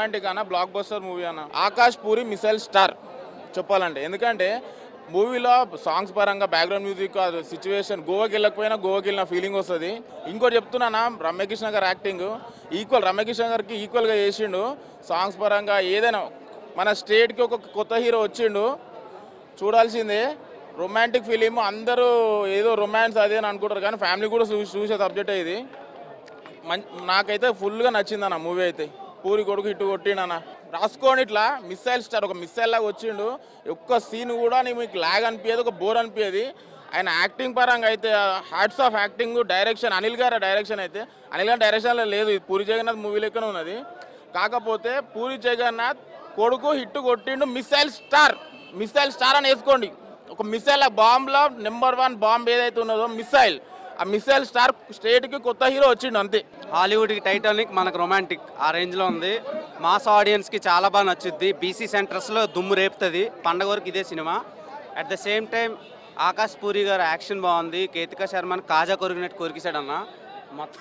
romantic అన్న block buster movie అన్న Akash puri missile star చెప్పాలంటే ఎందుకంటే మూవీలో సాంగ్స్ పరంగా బ్యాక్గ్రౌండ్ మ్యూజిక్ సిచ్యువేషన్ గోవాకి వెళ్ళకపోయినా గోవాకి వెళ్ళిన ఫీలింగ్ వస్తుంది ఇంకోటి చెప్తున్నానా రమ్యకృష్ణ గారు యాక్టింగ్ ఈక్వల్ రమ్యకృష్ణ గారికి ఈక్వల్గా చేసిండు సాంగ్స్ పరంగా ఏదైనా మన స్టేట్కి ఒక కొత్త హీరో వచ్చిండు చూడాల్సిందే రొమాంటిక్ ఫిలిం అందరూ ఏదో రొమాన్స్ అదే అని అనుకుంటారు కానీ ఫ్యామిలీ కూడా చూ చూసే సబ్జెక్ట్ ఇది మం నాకైతే ఫుల్గా నచ్చిందన్న మూవీ అయితే పూరి కొడుకు ఇటు కొట్టిండన్న రాసుకోండి ఇట్లా మిస్సైల్ స్టార్ ఒక మిస్సైల్ లాగా వచ్చిండు ఒక్క సీన్ కూడా నీ మీకు లాగ్ అనిపించేది ఒక బోర్ అనిపించేది ఆయన యాక్టింగ్ పరంగా అయితే hearts of acting direction Anil గారి డైరెక్షన్ అయితే అనిల్ గారి డైరెక్షన్లో లేదు ఇది పూరి జగన్నాథ్ మూవీ లెక్కనే ఉన్నది కాకపోతే పూరి జగన్నాథ్ కొడుకు హిట్ కొట్టిండు మిస్సైల్ స్టార్ మిస్సైల్ స్టార్ అని వేసుకోండి ఒక మిసైల్ బాంబ్లో నెంబర్ వన్ బాంబ్ ఏదైతే ఉన్నదో మిసైల్ ఆ మిసైల్ స్టార్ స్టేట్కి కొత్త హీరో వచ్చిండు అంతే హాలీవుడ్కి టైటానిక్ మనకు రొమాంటిక్ ఆ రేంజ్లో ఉంది మాస్ ఆడియన్స్కి చాలా బాగా నచ్చుద్ది బీసీ సెంటర్స్లో దుమ్ము రేపుతుంది పండగ వరకు ఇదే సినిమా at the same time Akash Puri గారు యాక్షన్ బాగుంది కేతికా శర్మని కాజా కొరికినట్టు కొరికిసాడన్న మొత్తం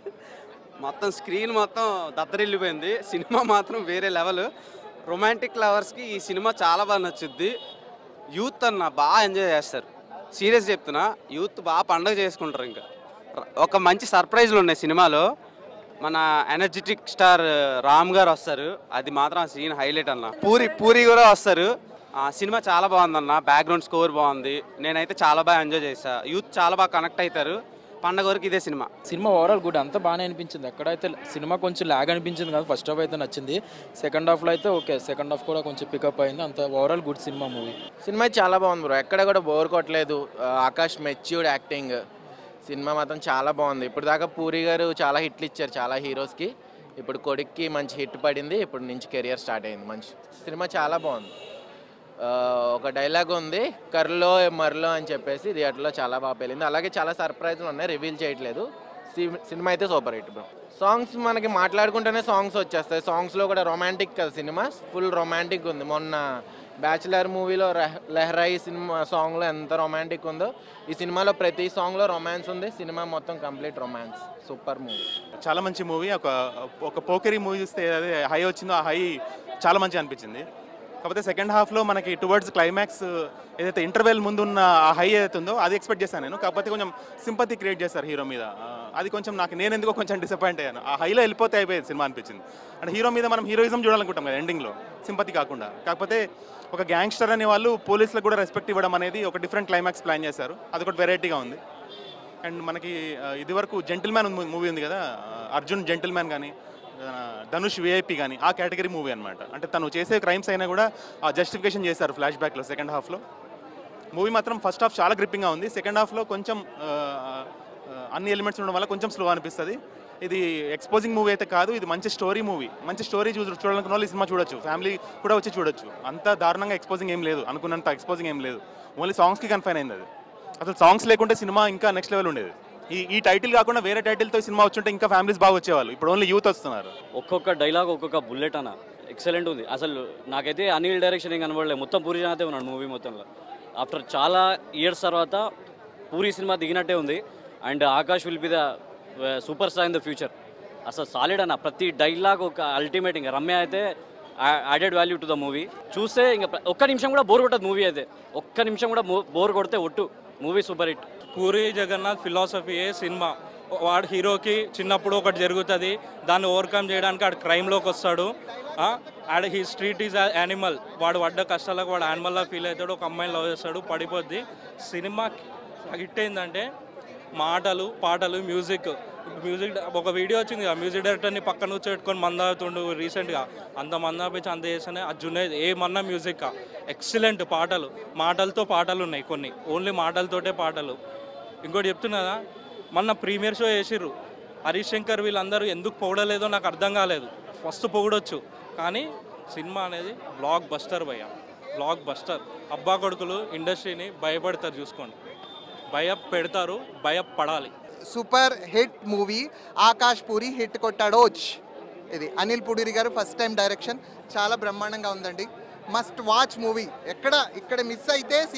మొత్తం స్క్రీన్ మొత్తం దత్తరిల్లిపోయింది సినిమా మాత్రం వేరే లెవెల్ రొమాంటిక్ లవర్స్కి ఈ సినిమా చాలా బాగా నచ్చుద్ది యూత్ అన్న బాగా ఎంజాయ్ చేస్తారు సీరియస్ చెప్తున్నా యూత్ బాగా పండగ చేసుకుంటారు ఇంకా ర- ఒక మంచి సర్ప్రైజ్లు ఉన్నాయి సినిమాలో మన ఎనర్జెటిక్ స్టార్ రామ్ గారు వస్తారు అది మాత్రం ఆ సీన్ హైలైట్ అన్న పూరి పూరి కూడా వస్తారు ఆ సినిమా చాలా బాగుందన్న బ్యాక్గ్రౌండ్ స్కోర్ బాగుంది నేనైతే చాలా బాగా ఎంజాయ్ చేశా యూత్ చాలా బాగా కనెక్ట్ అవుతారు పండగ వరకు ఇదే సినిమా సినిమా ఓవరాల్ గుడ్ అంతా బాగానే అనిపించింది ఎక్కడైతే సినిమా కొంచెం లాగ్ అనిపించింది కదా ఫస్ట్ హాఫ్ అయితే నచ్చింది సెకండ్ హాఫ్లో అయితే ఓకే సెకండ్ హాఫ్ కూడా కొంచెం పికప్ అయింది అంత ఓవరాల్ గుడ్ సినిమా మూవీ సినిమా చాలా బాగుంది బ్రో ఎక్కడ కూడా బోర్ కొట్టలేదు ఆ, ఆకాష్ మెచ్యూర్డ్ యాక్టింగ్ సినిమా మాత్రం చాలా బాగుంది ఇప్పుడు దాకా పూరి గారు చాలా హిట్లు ఇచ్చారు చాలా హీరోస్కి ఇప్పుడు కొడుక్కి మంచి హిట్ పడింది ఇప్పుడు నుంచి కెరియర్ స్టార్ట్ అయింది మంచి సినిమా చాలా బాగుంది ఆ, ఒక డైలాగ్ ఉంది కర్లో మర్లో అని చెప్పేసి థియేటర్లో చాలా బాగా పెళ్ళింది అలాగే చాలా సర్ప్రైజ్లు ఉన్నాయి రివీల్ చేయట్లేదు సి- సినిమా అయితే సూపర్ హిట్ బ్రో సాంగ్స్ మనకి మాట్లాడుకుంటేనే సాంగ్స్ వచ్చేస్తాయి సాంగ్స్లో కూడా రొమాంటిక్ కదా సినిమా ఫుల్ రొమాంటిక్ ఉంది మొన్న బ్యాచిలర్ మూవీలో లెహరాయి సినిమా సాంగ్లో ఎంత రొమాంటిక్ ఉందో ఈ సినిమాలో ప్రతి సాంగ్లో రొమాన్స్ ఉంది సినిమా మొత్తం కంప్లీట్ రొమాన్స్ సూపర్ మూవీ చాలా మంచి మూవీ ఒక ఒక పోకరీ మూవీ చూస్తే అదే హై వచ్చిందో ఆ హై చాలా మంచి అనిపించింది కాకపోతే సెకండ్ హాఫ్లో మనకి టువర్డ్స్ క్లైమాక్స్ ఏదైతే ఇంటర్వెల్ ముందు ఉన్న ఆ హై ఏదైతే ఉందో అది ఎక్స్పెక్ట్ చేశాను నేను కాకపోతే కొంచెం సింపతి క్రియేట్ చేస్తారు హీరో మీద ఆ, అది కొంచెం నాకు నేను ఎందుకో కొంచెం డిసప్పాయింట్ అయ్యాను ఆ హైలో వెళ్ళిపోతే అయిపోయేది సినిమా అనిపించింది అంటే హీరో మీద మనం హీరోయిజం చూడాలనుకుంటాం కదా ఎండింగ్లో సింపతి కాకుండా కాకపోతే ఒక గ్యాంగ్స్టర్ అనే వాళ్ళు పోలీసులకు కూడా రెస్పెక్ట్ ఇవ్వడం అనేది ఒక డిఫరెంట్ క్లైమాక్స్ ప్లాన్ చేశారు అది ఒకటి వెరైటీగా ఉంది అండ్ మనకి ఆ, ఇదివరకు జెంటిల్మ్యాన్ మూవీ ఉంది కదా ఆ, అర్జున్ జెంటిల్మ్యాన్ కానీ ఆ, ధనుష్ విఐపి కానీ ఆ కేటగిరీ మూవీ అనమాట అంటే తను చేసే క్రైమ్స్ అయినా కూడా ఆ జస్టిఫికేషన్ చేశారు ఫ్లాష్ బ్యాక్లో సెకండ్ హాఫ్లో మూవీ మాత్రం ఫస్ట్ హాఫ్ చాలా గ్రిప్పింగ్గా ఉంది సెకండ్ హాఫ్లో కొంచెం ఆ, ఆ, అన్ని ఎలిమెంట్స్ ఉండడం వల్ల కొంచెం స్లో అనిపిస్తుంది ఇది ఎక్స్పోజింగ్ మూవీ అయితే కాదు ఇది మంచి స్టోరీ మూవీ మంచి స్టోరీ చూ చూడాలనుకున్న వాళ్ళు ఈ సినిమా చూడొచ్చు ఫ్యామిలీ కూడా వచ్చి చూడొచ్చు అంత దారుణంగా ఎక్స్పోజింగ్ ఏం లేదు అనుకున్నంత ఎక్స్పోజింగ్ ఏం లేదు ఓన్లీ సాంగ్స్కి కన్ఫైన్ అయింది అది అసలు సాంగ్స్ లేకుంటే సినిమా ఇంకా నెక్స్ట్ లెవెల్ ఉండేది ఈ ఈ టైటిల్ కాకుండా వేరే టైటిల్తో సినిమా వచ్చుంటే ఇంకా ఫ్యామిలీస్ బాగా వచ్చేవాళ్ళు ఇప్పుడు ఓన్లీ యూత్ వస్తున్నారు ఒక్కొక్క డైలాగ్ ఒక్కొక్క బుల్లెట్ అన్న ఎక్సలెంట్ ఉంది అసలు నాకైతే అనిల్ డైరెక్షన్ ఏం కనబడలేదు మొత్తం పూరి జగన్నాథే ఉన్నాడు మూవీ మొత్తంలో ఆఫ్టర్ చాలా ఇయర్స్ తర్వాత పూరి సినిమా దిగినట్టే ఉంది and Akash will be the super star in the future అసలు సాలిడ్ అన్న ప్రతి డైలాగ్ ఒక అల్టిమేట్ ఇంకా రమ్య అయితే added value to the movie చూస్తే ఇంకా ప్ర- ఒక్క నిమిషం కూడా బోర్ కొట్టదు మూవీ అయితే ఒక్క నిమిషం కూడా బోర్ కొడితే ఒట్టు movie super hit Puri Jagannath ఫిలాసఫీయే సినిమా వాడు హీరోకి చిన్నప్పుడు ఒకటి జరుగుతుంది దాన్ని ఓవర్కమ్ చేయడానికి ఆడు క్రైమ్లోకి వస్తాడు ఆ, ఆడ హీ స్ట్రీట్ ఈజ్ యానిమల్ వాడు పడ్డ కష్టాలకు వాడు యానిమల్లా ఫీల్ అవుతాడు ఒక అమ్మాయిని లవ్ చేస్తాడు పడిపోద్ది సినిమా హిట్ అయిందంటే మాటలు పాటలు మ్యూజిక్ మ్యూజిక్ ఒక వీడియో వచ్చింది కదా మ్యూజిక్ డైరెక్టర్ని పక్కన కూర్చోబెట్టుకొని మందాడుతుండు రీసెంట్గా అంత మందాపించి అంత చేస్తేనే ఆ జునేద్ ఏమన్నా మ్యూజిక్ ఎక్సలెంట్ పాటలు మాటలతో పాటలు ఉన్నాయి కొన్ని ఓన్లీ మాటలతోటే పాటలు ఇంకోటి చెప్తున్నదా మొన్న ప్రీమియర్ షో చేసిర్రు హరీష్ శంకర్ వీళ్ళందరూ ఎందుకు పొగడలేదో నాకు అర్థం కాలేదు ఫస్ట్ పొగడొచ్చు కానీ సినిమా అనేది బ్లాక్ బస్టర్ భయ్య బ్లాక్ బస్టర్ అబ్బా కొడుకులు ఇండస్ట్రీని భయపడతారు చూసుకోండి భయ పెడతారు భయపడాలి super hit movie Akash Puri hit కొట్టాడోచ్ ఇది అనిల్ పుడిరి గారు ఫస్ట్ టైం డైరెక్షన్ చాలా బ్రహ్మాండంగా ఉందండి మస్ట్ వాచ్ మూవీ ఎక్కడ ఇక్కడ మిస్ అయితే